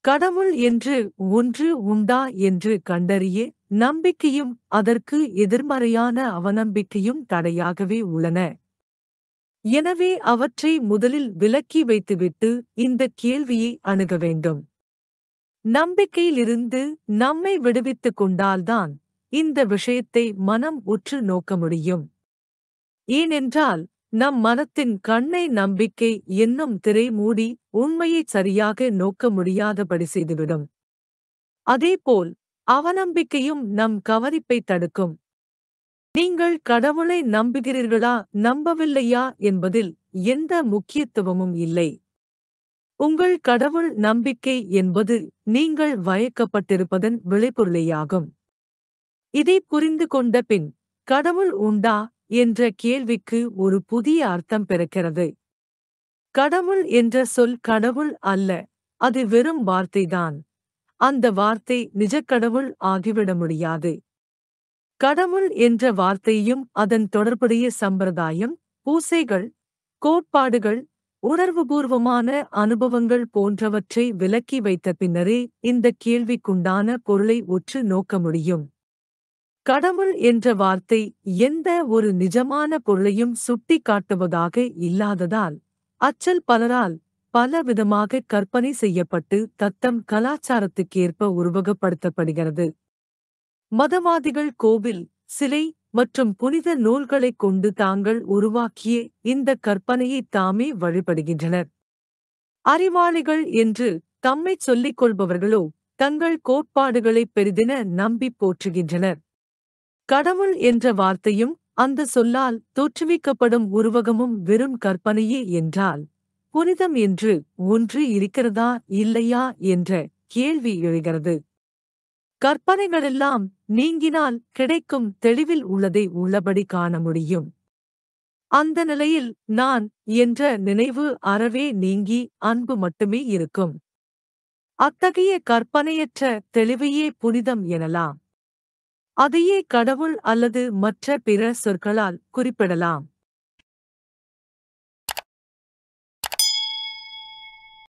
கடவுள் என்று ஒன்று உண்டா என்று கண்டறிய நம்பிக்கையும் அதற்கு எதிர்மறையான அவநம்பிக்கையும் தடையாகவே உள்ளன எனவே அவற்றை முதலில் விலக்கி வைத்துவிட்டு இந்த கேள்வியை அணுக வேண்டும் நம்பிக்கையிலிருந்து நம்மை விடுவித்துக் கொண்டால்தான் இந்த விஷயத்தை மனம் உற்று நோக்க முடியும் ஏனென்றால் நம் மனத்தின் கண்ணை நம்பிக்கை என்னும் திரை மூடி உண்மையைச் சரியாக நோக்க முடியாதபடி செய்துவிடும் அதேபோல் அவநம்பிக்கையும் நம் கவனிப்பை தடுக்கும் நீங்கள் கடவுளை நம்புகிறீர்களா நம்பவில்லையா என்பதில் எந்த முக்கியத்துவமும் இல்லை உங்கள் கடவுள் நம்பிக்கை என்பது நீங்கள் வயக்கப்பட்டிருப்பதன் விளைபொருளேயாகும் இதை புரிந்து கொண்ட பின் கடவுள் உண்டா என்ற கேள்விக்கு ஒரு புதிய அர்த்தம் பிறக்கிறது கடவுள் என்ற சொல் கடவுள் அல்ல அது வெறும் வார்த்தைதான் அந்த வார்த்தை நிஜக்கடவுள் ஆகிவிட முடியாது கடவுள் என்ற வார்த்தையும் அதன் தொடர்புடைய சம்பிரதாயம் பூசைகள் கோட்பாடுகள் உணர்வுபூர்வமான அனுபவங்கள் போன்றவற்றை விலக்கி வைத்த பின்னரே இந்த கேள்விக்குண்டான பொருளை உற்று நோக்க முடியும் கடவுள் என்ற வார்த்தை எந்த ஒரு நிஜமான பொருளையும் சுட்டி காட்டுவதாக இல்லாததால் அச்சல் பலரால் பல விதமாக கற்பனை செய்யப்பட்டு தத்தம் கலாச்சாரத்துக்கேற்ப உருவகப்படுத்தப்படுகிறது மதவாதிகள் கோவில் சிலை மற்றும் புனித நூல்களைக் கொண்டு தாங்கள் உருவாக்கிய இந்த கற்பனையை தாமே வழிபடுகின்றனர் அறிவாளிகள் என்று தம்மைச் சொல்லிக் கொள்பவர்களோ தங்கள் கோட்பாடுகளைப் பெரிதென நம்பிப் போற்றுகின்றனர் கடவுள் என்ற வார்த்தையும் அந்த சொல்லால் தோற்றுவிக்கப்படும் உருவகமும் வெறும் கற்பனையே என்றால் புனிதம் என்று ஒன்று இருக்கிறதா இல்லையா என்ற கேள்வி எழுகிறது கற்பனைகளெல்லாம் நீங்கினால் கிடைக்கும் தெளிவில் உள்ளதை உள்ளபடி காண முடியும் அந்த நிலையில் நான் என்ற நினைவு அறவே நீங்கி அன்பு மட்டுமே இருக்கும் அத்தகைய கற்பனையற்ற தெளிவையே புனிதம் எனலாம் அதையே கடவுள் அல்லது மற்ற பிற சொற்களால் குறிப்பிடலாம்